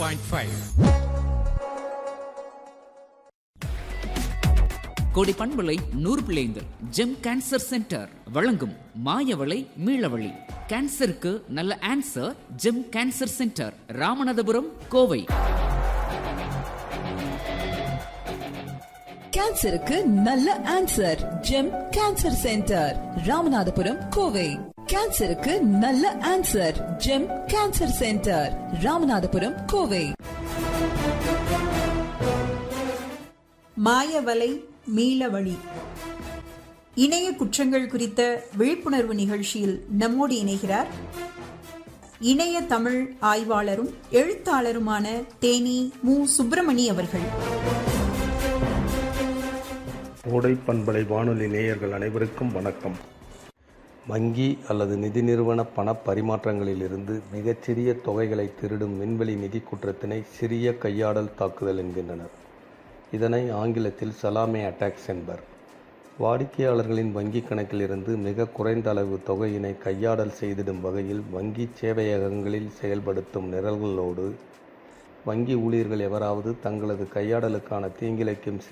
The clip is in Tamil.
பாயிண்ட் ஃபைவ் கோடி பண்பலை நூறு பிள்ளைங்கள் ஜெம் கேன்சர் சென்டர் வழங்கும் மாயவளை மீளவழி கேன்சருக்கு நல்ல answer GEM cancer centre Ramanathapuram Kovai கேன்சருக்கு நல்ல answer GEM cancer centre Ramanathapuram Kovai கேன்சருக்கு நல்ல answer GEM cancer centre Ramanathapuram Kovai மாயவலை மீளவழி இணைய குற்றங்கள் குறித்த விழிப்புணர்வு நிகழ்ச்சியில் நம்மோடு இணைகிறார் இணைய தமிழ் ஆய்வாளரும் எழுத்தாளருமான தேனி மு சுப்பிரமணி அவர்கள் கோடை பண்பலை வானொலி நேயர்கள் அனைவருக்கும் வணக்கம் வங்கி அல்லது நிதி நிறுவன பண பரிமாற்றங்களிலிருந்து மிகச்சிறிய தொகைகளை திருடும் விண்வெளி நிதி குற்றத்தினை சிறிய கையாடல் தாக்குதல் என்கின்றனர் இதனை ஆங்கிலத்தில் சலாமே அட்டாக்ஸ் என்பர் வாடிக்கையாளர்களின் வங்கி கணக்கிலிருந்து மிக குறைந்த அளவு தொகையினை கையாடல் செய்திடும் வகையில் வங்கி சேவையகங்களில் செயல்படுத்தும் நிரல்களோடு வங்கி ஊழியர்கள் எவராவது தங்களது கையாடலுக்கான தீங்கிழைக்கும்